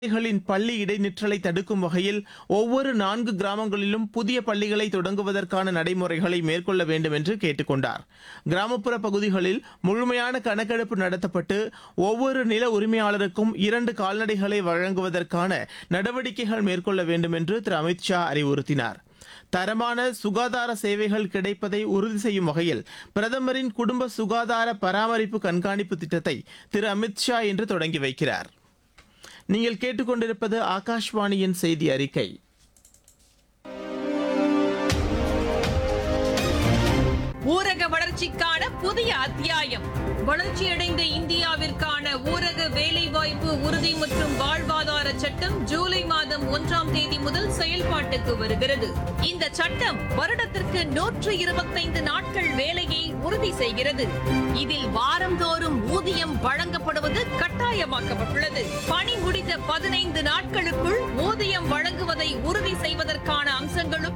குழந்தைகளின் பள்ளி இடைநிற்றலை தடுக்கும் வகையில் ஒவ்வொரு நான்கு கிராமங்களிலும் புதிய பள்ளிகளை தொடங்குவதற்கான நடைமுறைகளை மேற்கொள்ள வேண்டும் என்று கேட்டுக் கொண்டார் கிராமப்புற பகுதிகளில் முழுமையான கணக்கெடுப்பு நடத்தப்பட்டு ஒவ்வொரு நில உரிமையாளருக்கும் இரண்டு கால்நடைகளை வழங்குவதற்கான நடவடிக்கைகள் மேற்கொள்ள வேண்டும் என்று திரு அமித் ஷா அறிவுறுத்தினார் தரமான சுகாதார சேவைகள் கிடைப்பதை உறுதி செய்யும் வகையில் பிரதமரின் குடும்ப சுகாதார பராமரிப்பு கண்காணிப்பு திட்டத்தை திரு அமித் ஷா இன்று தொடங்கி வைக்கிறார் நீங்கள் கேட்டுக்கொண்டிருப்பது ஆகாஷ்வாணியின் செய்தி அறிக்கை ஊரக வளர்ச்சிக்கான புதிய அத்தியாயம் வளர்ச்சியடைந்த இந்தியாவிற்கான ஊரக வேலைவாய்ப்பு உறுதி மற்றும் வாழ்வாதார சட்டம் ஜூலை மாதம் ஒன்றாம் தேதி முதல் செயல்பாட்டுக்கு வருகிறது இந்த சட்டம் வருடத்திற்கு நூற்று இருபத்தைந்து நாட்கள் வேலையை உறுதி செய்கிறது இதில் வாரந்தோறும் ஊதியம் வழங்கப்படுவது கட்டாயமாக்கப்பட்டுள்ளது பணி முடிந்த பதினைந்து நாட்களுக்குள் ஊதியம் வழங்குவதை உறுதி செய்வதற்கான அம்சங்களும்